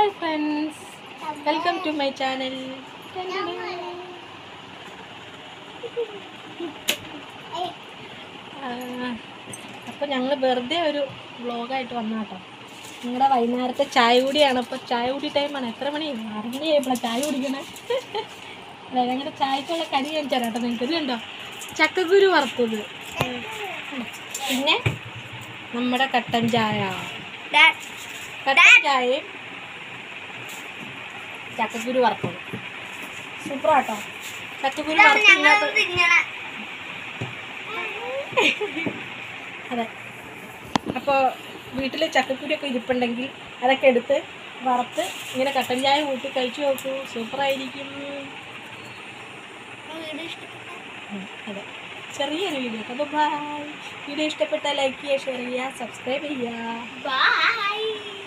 Hi friends welcome to my channel അപ്പോൾ ഞങ്ങൾ വെറുതെ ഒരു വ്ളോഗായിട്ട് വന്നാട്ടോ നിങ്ങളുടെ വൈകുന്നേരത്തെ ചായ കൂടിയാണ് അപ്പോൾ ചായ കൂടി ടൈമാണ് എത്ര മണി ആറ് മണി ആയപ്പോഴാണ് ചായ കുടിക്കണേ അതെ ഞങ്ങളുടെ ചായക്കുള്ള കടി ഞാൻ തരാം കേട്ടോ നിങ്ങൾക്ക് ഇത് കണ്ടോ ചക്കക്കുരു വറുത്തത് ഉം. പിന്നെ നമ്മുടെ കട്ടൻ ചായ കട്ടൻ ചായയും ചക്കക്കുരു വറുത്തത് സൂപ്പറാട്ടോ ചക്കക്കുരു വറുത്തില്ലാത്ത അതെ അപ്പോൾ വീട്ടിൽ ചക്കക്കുരിയൊക്കെ ഇരിപ്പുണ്ടെങ്കിൽ അതൊക്കെ എടുത്ത് വറുത്ത് ഇങ്ങനെ കട്ടൻ ചായ കൂട്ടി കഴിച്ചു നോക്കൂ സൂപ്പറായിരിക്കും ഉം, അതെ ചെറിയൊരു വീഡിയോ അപ്പോൾ ബൈ വീഡിയോ ഇഷ്ടപ്പെട്ടാൽ ലൈക്ക് ചെയ്യുക ഷെയർ ചെയ്യുക സബ്സ്ക്രൈബ് ചെയ്യുക Bye.